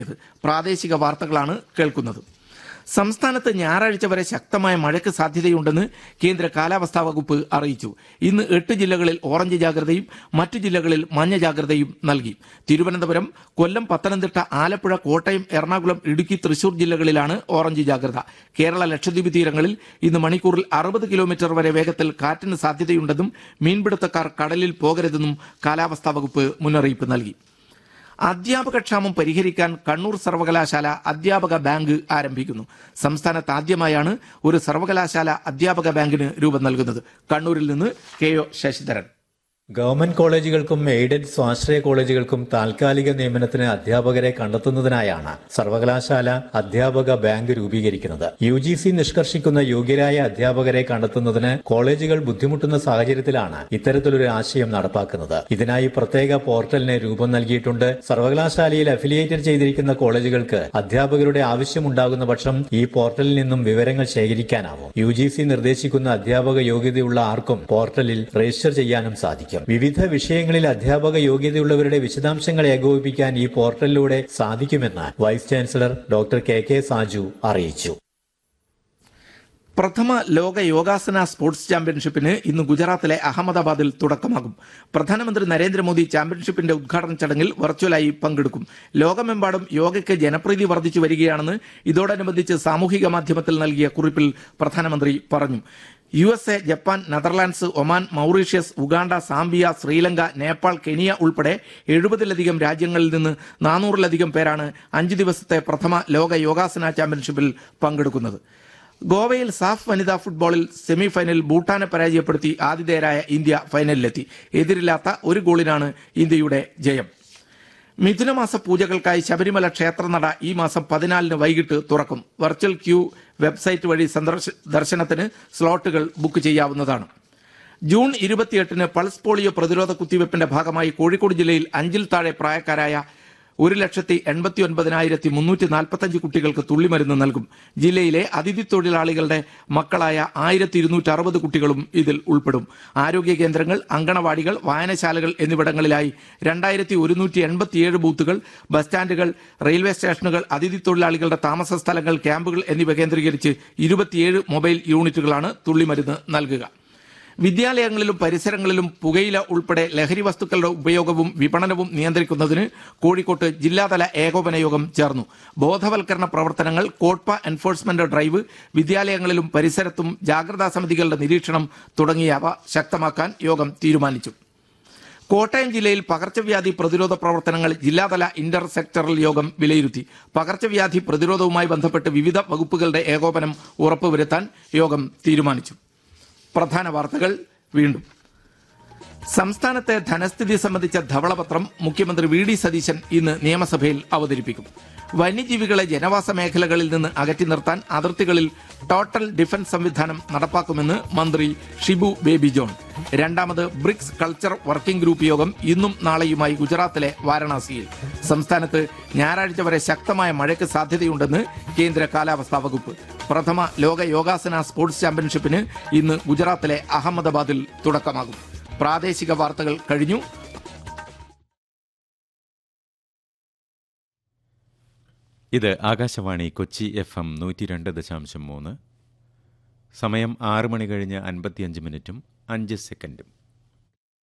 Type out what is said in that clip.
പ്രാദേശിക വാർത്തകളാണ് കേൾക്കുന്നത് സംസ്ഥാനത്ത് ഞായറാഴ്ച വരെ ശക്തമായ മഴയ്ക്ക് സാധ്യതയുണ്ടെന്ന് കേന്ദ്ര കാലാവസ്ഥാ വകുപ്പ് അറിയിച്ചു ഇന്ന് എട്ട് ജില്ലകളിൽ ഓറഞ്ച് ജാഗ്രതയും മറ്റു ജില്ലകളിൽ മഞ്ഞ ജാഗ്രതയും നൽകി തിരുവനന്തപുരം കൊല്ലം പത്തനംതിട്ട ആലപ്പുഴ കോട്ടയം എറണാകുളം ഇടുക്കി തൃശൂർ ജില്ലകളിലാണ് ഓറഞ്ച് ജാഗ്രത കേരള ലക്ഷദ്വീപ് തീരങ്ങളിൽ ഇന്ന് മണിക്കൂറിൽ അറുപത് കിലോമീറ്റർ വരെ വേഗത്തിൽ കാറ്റിന് സാധ്യതയുണ്ടെന്നും മീൻപിടുത്തക്കാർ കടലിൽ പോകരുതെന്നും കാലാവസ്ഥാ വകുപ്പ് മുന്നറിയിപ്പ് നൽകി അധ്യാപക ക്ഷാമം പരിഹരിക്കാൻ കണ്ണൂർ സർവകലാശാല അധ്യാപക ബാങ്ക് ആരംഭിക്കുന്നു സംസ്ഥാനത്ത് ആദ്യമായാണ് ഒരു സർവകലാശാല അധ്യാപക ബാങ്കിന് രൂപം നൽകുന്നത് കണ്ണൂരിൽ നിന്ന് കെ ഒ ശശിധരൻ ഗവൺമെന്റ് കോളേജുകൾക്കും എയ്ഡഡ് സ്വാശ്രയ കോളേജുകൾക്കും താൽക്കാലിക നിയമനത്തിന് അധ്യാപകരെ കണ്ടെത്തുന്നതിനായാണ് സർവകലാശാല അധ്യാപക ബാങ്ക് രൂപീകരിക്കുന്നത് യു ജി സി നിഷ്കർഷിക്കുന്ന യോഗ്യരായ അധ്യാപകരെ കണ്ടെത്തുന്നതിന് കോളേജുകൾ ബുദ്ധിമുട്ടുന്ന സാഹചര്യത്തിലാണ് ഇത്തരത്തിലൊരു ആശയം നടപ്പാക്കുന്നത് ഇതിനായി പ്രത്യേക പോർട്ടലിന് രൂപം നൽകിയിട്ടുണ്ട് സർവകലാശാലയിൽ അഫിലിയേറ്റഡ് ചെയ്തിരിക്കുന്ന കോളേജുകൾക്ക് അധ്യാപകരുടെ ആവശ്യമുണ്ടാകുന്ന പക്ഷം ഈ പോർട്ടലിൽ നിന്നും വിവരങ്ങൾ ശേഖരിക്കാനാവും യു ജി സി നിർദ്ദേശിക്കുന്ന അധ്യാപക യോഗ്യതയുള്ള ആർക്കും പോർട്ടലിൽ രജിസ്റ്റർ ചെയ്യാനും സാധിക്കും വിവിധ വിഷയങ്ങളിൽ അധ്യാപക യോഗ്യതയുള്ളവരുടെ വിശദാംശങ്ങൾ ഏകോപിപ്പിക്കാൻ ഈ പോർട്ടലിലൂടെ സാധിക്കുമെന്ന് vice chancellor doctor K K Saju അറിയിച്ചു പ്രഥമ ലോക യോഗാസന സ്പോർട്സ് ചാമ്പ്യൻഷിപ്പിന് ഇന്ന് ഗുജറാത്തിലെ അഹമ്മദാബാദിൽ തുടക്കമാകും പ്രധാനമന്ത്രി നരേന്ദ്രമോദി ചാമ്പ്യൻഷിപ്പിന്റെ ഉദ്ഘാടന ചടങ്ങിൽ വെർച്വലായി പങ്കെടുക്കും ലോകമെമ്പാടും യോഗയ്ക്ക് ജനപ്രീതി വർദ്ധിച്ചു വരികയാണെന്ന് ഇതോടനുബന്ധിച്ച് സാമൂഹിക മാധ്യമത്തിൽ നൽകിയ കുറിപ്പിൽ പ്രധാനമന്ത്രി പറഞ്ഞു U S A Japan Netherlands Oman Mauritius Uganda Zambia Sri Lanka Nepal Kenya ഉൾപ്പെടെ എഴുപതിലധികം രാജ്യങ്ങളിൽ നിന്ന് നാനൂറിലധികം പേരാണ് അഞ്ചു ദിവസത്തെ പ്രഥമ ലോക യോഗാസന ചാമ്പ്യൻഷിപ്പിൽ പങ്കെടുക്കുന്നത് ഗോവയിൽ സാഫ് വനിതാ ഫുട്ബോളിൽ സെമി ഫൈനലിൽ ഭൂട്ടാനെ പരാജയപ്പെടുത്തി ആതിഥേയരായ ഇന്ത്യ ഫൈനലിലെത്തി എതിരില്ലാത്ത ഒരു ഗോളിനാണ് ഇന്ത്യയുടെ ജയം മിഥുനമാസ പൂജകൾക്കായി ശബരിമല ക്ഷേത്രനട ഈ മാസം പതിനാലിന് വൈകിട്ട് തുറക്കും വെർച്വൽ ക്യൂ വെബ്സൈറ്റ് വഴി സന്ദർശ ദർശനത്തിന് സ്ലോട്ടുകൾ ബുക്ക് ചെയ്യാവുന്നതാണ് ജൂൺ ഇരുപത്തിയെട്ടിന് പൾസ് പോളിയോ പ്രതിരോധ കുത്തിവയ്പ്പിന്റെ ഭാഗമായി കോഴിക്കോട് ജില്ലയിൽ അഞ്ചിൽ താഴെ പ്രായക്കാരായ ഒരു ലക്ഷത്തി എൺപത്തി ഒൻപതിനായിരത്തി മുന്നൂറ്റി നാൽപ്പത്തഞ്ച് കുട്ടികൾക്ക് തുള്ളിമരുന്ന് നൽകും ജില്ലയിലെ അതിഥി തൊഴിലാളികളുടെ മക്കളായ ആയിരത്തി ഇരുന്നൂറ്റി അറുപത് കുട്ടികളും ഇതിൽ ഉൾപ്പെടും ആരോഗ്യ കേന്ദ്രങ്ങൾ അങ്കണവാടികൾ വായനശാലകൾ എന്നിവിടങ്ങളിലായി രണ്ടായിരത്തി ഒരുന്നൂറ്റി എൺപത്തിയേഴ് ബൂത്തുകൾ ബസ് സ്റ്റാൻഡുകൾ റെയിൽവേ സ്റ്റേഷനുകൾ അതിഥി തൊഴിലാളികളുടെ താമസ സ്ഥലങ്ങൾ ക്യാമ്പുകൾ എന്നിവ കേന്ദ്രീകരിച്ച് ഇരുപത്തിയേഴ് മൊബൈൽ യൂണിറ്റുകളാണ് തുള്ളിമരുന്ന് നൽകുക വിദ്യാലയങ്ങളിലും പരിസരങ്ങളിലും പുകയില ഉൾപ്പെടെ ലഹരി വസ്തുക്കളുടെ ഉപയോഗവും വിപണനവും നിയന്ത്രിക്കുന്നതിന് കോഴിക്കോട്ട് ജില്ലാതല ഏകോപന യോഗം ചേർന്നു ബോധവൽക്കരണ പ്രവർത്തനങ്ങൾ കോട്പ എൻഫോഴ്സ്മെന്റ് ഡ്രൈവ് വിദ്യാലയങ്ങളിലും പരിസരത്തും ജാഗ്രതാ സമിതികളുടെ നിരീക്ഷണം തുടങ്ങിയവ ശക്തമാക്കാൻ യോഗം തീരുമാനിച്ചു കോട്ടയം ജില്ലയിൽ പകർച്ചവ്യാധി പ്രതിരോധ പ്രവർത്തനങ്ങൾ ജില്ലാതല ഇന്റർ സെക്ടറൽ യോഗം വിലയിരുത്തി പകർച്ചവ്യാധി പ്രതിരോധവുമായി ബന്ധപ്പെട്ട് വിവിധ വകുപ്പുകളുടെ ഏകോപനം ഉറപ്പുവരുത്താൻ യോഗം തീരുമാനിച്ചു പ്രധാന വാർത്തകൾ വീണ്ടും സംസ്ഥാനത്തെ ധനസ്ഥിതി സംബന്ധിച്ച ധവളപത്രം മുഖ്യമന്ത്രി വി ഡി സതീശൻ ഇന്ന് നിയമസഭയിൽ അവതരിപ്പിക്കും വന്യജീവികളെ ജനവാസ മേഖലകളിൽ നിന്ന് അകറ്റി നിർത്താൻ അതിർത്തികളിൽ ടോട്ടൽ ഡിഫൻസ് സംവിധാനം നടപ്പാക്കുമെന്ന് മന്ത്രി ഷിബു ബേബി ജോൺ രണ്ടാമത് ബ്രിക്സ് കൾച്ചർ വർക്കിംഗ് ഗ്രൂപ്പ് യോഗം ഇന്നും നാളെയുമായി ഗുജറാത്തിലെ വാരണാസിയിൽ സംസ്ഥാനത്ത് ഞായറാഴ്ച വരെ ശക്തമായ മഴയ്ക്ക് സാധ്യതയുണ്ടെന്ന് കേന്ദ്ര കാലാവസ്ഥാ വകുപ്പ് പ്രഥമ ലോക യോഗാസന സ്പോർട്സ് ചാമ്പ്യൻഷിപ്പിന് ഇന്ന് ഗുജറാത്തിലെ അഹമ്മദാബാദിൽ തുടക്കമാകും പ്രാദേശിക വാർത്തകൾ കഴിഞ്ഞു ഇത് ആകാശവാണി കൊച്ചി എഫ് എം നൂറ്റി രണ്ട് ദശാംശം മൂന്ന് സമയം ആറ് മണി കഴിഞ്ഞ് അൻപത്തിയഞ്ച് മിനിറ്റും അഞ്ച് സെക്കൻഡും